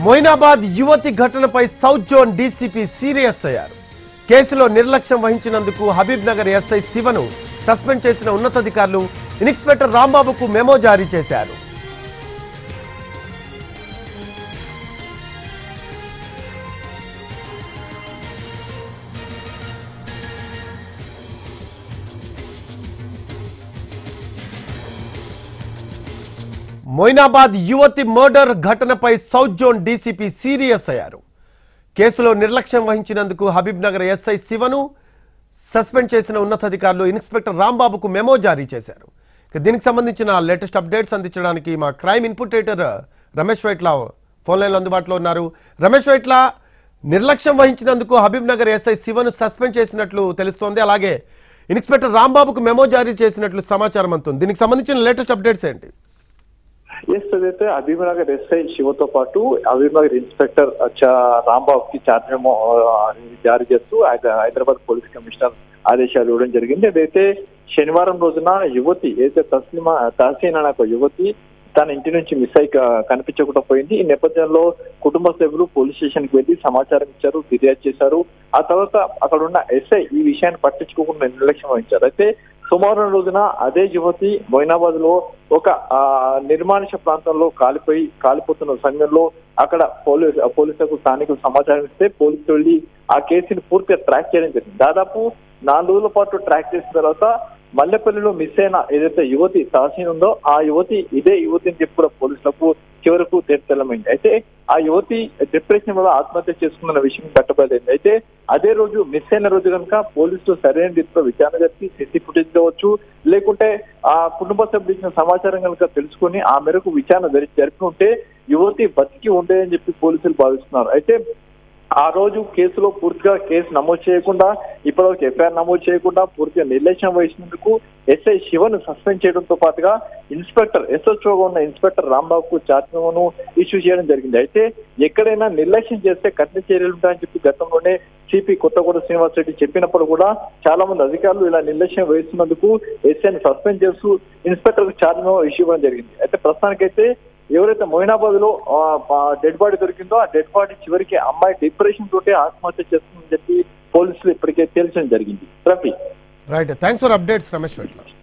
మొయినాబాద్ యువతి ఘటనపై south zone DCP serious అయ్యారు కేసులో నిర్లక్ష్యం వహించినందుకు హబీబ్ నగర్ ఎస్ఐ శివను సస్పెండ్ చేసిన ఉన్నతాధికారులు ఇన్స్పెక్టర్ రాంబాబుకు మెమో జారీ చేశారు మొయినాబాద్ యువతి మర్డర్ ఘటనపై సౌత్ జోన్ డీసీపీ సీరియస్ అయ్యారు కేసులో నిర్లక్ష్యం వహించినందుకు హబీబ్ నగర్ ఎస్ఐ శివను సస్పెండ్ చేసిన ఉన్నతాధికారులు ఇన్స్పెక్టర్ రాంబాబుకు మెమో జారీ చేశారు ఇక దీనికి సంబంధించిన లేటెస్ట్ అప్డేట్స్ అందించడానికి మా crime input editor Ramesh Vaitla phone లైన్లో అందుబాటులో ఉన్నారు రమేష్ వైట్ల నిర్లక్ష్యం వహించినందుకు హబీబ్ నగర్ ఎస్ఐ శివను సస్పెండ్ చేసినట్లు తెలుస్తోంది అలాగే ఇన్స్పెక్టర్ రాంబాబుకు మెమో జారీ చేసినట్లు సమాచారం అందుతుంది దీనికి సంబంధించిన లేటెస్ట్ అప్డేట్స్ ఏంటి ఎస్ అదైతే అభిమనగర్ ఎస్ఐ శివతో పాటు అభిమనగర్ ఇన్స్పెక్టర్ రాంబాబు కి చార్జ్ మెమో ఆ, జారీ చేస్తూ హైద- హైదరాబాద్ పోలీస్ కమిషనర్ ఆదేశాలు ఇవ్వడం జరిగింది అదైతే శనివారం రోజున యువతి ఏదైతే తస్లిమా తహసీన్ అనే ఒక యువతి తన ఇంటి నుంచి మిస్ అయి క- కనిపించకుండా పోయింది ఈ నేపథ్యంలో కుటుంబ సభ్యులు పోలీస్ స్టేషన్ కి వెళ్లి సమాచారం ఇచ్చారు ఫిర్యాదు చేశారు ఆ తర్వాత అక్కడ ఉన్న ఎస్ఐ ఈ విషయాన్ని పట్టించుకోకుండా నిర్లక్ష్యం వహించారు అయితే సోమవారం రోజున అదే యువతి మొయినాబాద్ లో ఒక ఆ, నిర్మానుష ప్రాంతంలో కాలిపోయి కాలిపోతున్న సమయంలో అక్కడ పోలీస్ పోలీసులకు స్థానికులు సమాచారం ఇస్తే పోలీసులు వెళ్లి ఆ కేసుని పూర్తిగా ట్రాక్ చేయడం జరిగింది దాదాపు నాలుగు రోజుల పాటు ట్రాక్ చేసిన తర్వాత మల్లెపల్లిలో మిస్ అయిన ఏదైతే యువతి తహసీన్ ఉందో ఆ యువతి ఇదే యువతి అని చెప్పి కూడా పోలీసులకు చివరకు తెల్లమైంది అయితే ఆ యువతి డిప్రెషన్ వల్ల ఆత్మహత్య చేసుకున్న విషయం బట్టబయలైంది అయితే అదే రోజు మిస్ అయిన రోజు కనుక పోలీసులు సరైన రీతిలో విచారణ జరిపి సిసి ఫుటేజ్ కావచ్చు లేకుంటే ఆ కుటుంబ సభ్యులు ఇచ్చిన సమాచారం కనుక తెలుసుకొని ఆ మేరకు విచారణ జరి జరిపి ఉంటే యువతి బతికి ఉండే అని చెప్పి పోలీసులు భావిస్తున్నారు అయితే ఆ రోజు కేసులో పూర్తిగా కేసు నమోదు చేయకుండా ఇప్పటివరకు ఎఫ్ఐఆర్ నమోదు చేయకుండా పూర్తిగా నిర్లక్ష్యం వహించినందుకు ఎస్ఐ శివను సస్పెండ్ చేయడంతో పాటుగా ఇన్స్పెక్టర్ ఎస్హెచ్ఓగా ఉన్న ఇన్స్పెక్టర్ రాంబాబుకు చార్జ్ను ఇష్యూ చేయడం జరిగింది అయితే ఎక్కడైనా నిర్లక్ష్యం చేస్తే కఠిన చర్యలు ఉంటాయని చెప్పి గతంలోనే సిపి కొత్తగూడ శ్రీనివాస్ రెడ్డి చెప్పినప్పుడు కూడా చాలా మంది అధికారులు ఇలా నిర్లక్ష్యం వహిస్తున్నందుకు ఎస్ఐని సస్పెండ్ చేస్తూ ఇన్స్పెక్టర్ ఛార్జ్ ఇష్యూ ఇవ్వడం జరిగింది అయితే ప్రస్తుతానికైతే ఎవరైతే మొయినాబాద్ లో డెడ్ బాడీ దొరికిందో ఆ డెడ్ బాడీ చివరికి అమ్మాయి డిప్రెషన్ తోటి ఆత్మహత్య చేస్తుందని చెప్పి పోలీసులు ఇప్పటికే తేల్చడం జరిగింది Rafi right thanks for updates Ramesh Vaitla